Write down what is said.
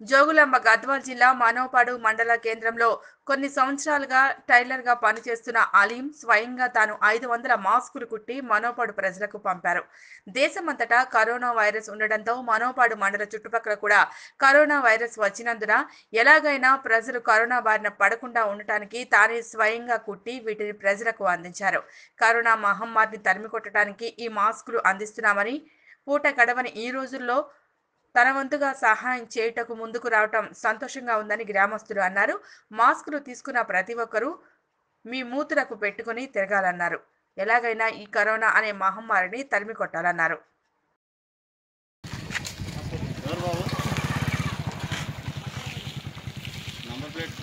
జోగులాంబ గద్వాల్ జిల్లా మానవపాడు మండల కేంద్రంలో కొన్ని సంవత్సరాలుగా టైలర్గా పనిచేస్తున్న అలీం స్వయంగా తాను ఐదు వందల మాస్కులు కుట్టి మనోపాడు ప్రజలకు పంపారు దేశమంతటా కరోనా వైరస్ ఉండడంతో మనోపాడు మండల చుట్టుపక్కల కూడా కరోనా వైరస్ వచ్చినందున ఎలాగైనా ప్రజలు కరోనా బారిన పడకుండా ఉండటానికి తానే స్వయంగా కుట్టి వీటిని ప్రజలకు అందించారు కరోనా మహమ్మారిని తరిమికొట్టడానికి ఈ మాస్కులు అందిస్తున్నామని పూట గడవని ఈ రోజుల్లో తన వంతుగా సహాయం చేయుటకు ముందుకు రావటం సంతోషంగా ఉందని గ్రామస్తులు అన్నారు మాస్కులు తీసుకున్న ప్రతి ఒక్కరూ మీ మూతులకు పెట్టుకుని తిరగాలన్నారు ఎలాగైనా ఈ కరోనా అనే మహమ్మారిని తరిమి కొట్టాలన్నారు ఎవరు బాబు నంబర్ ప్లేట్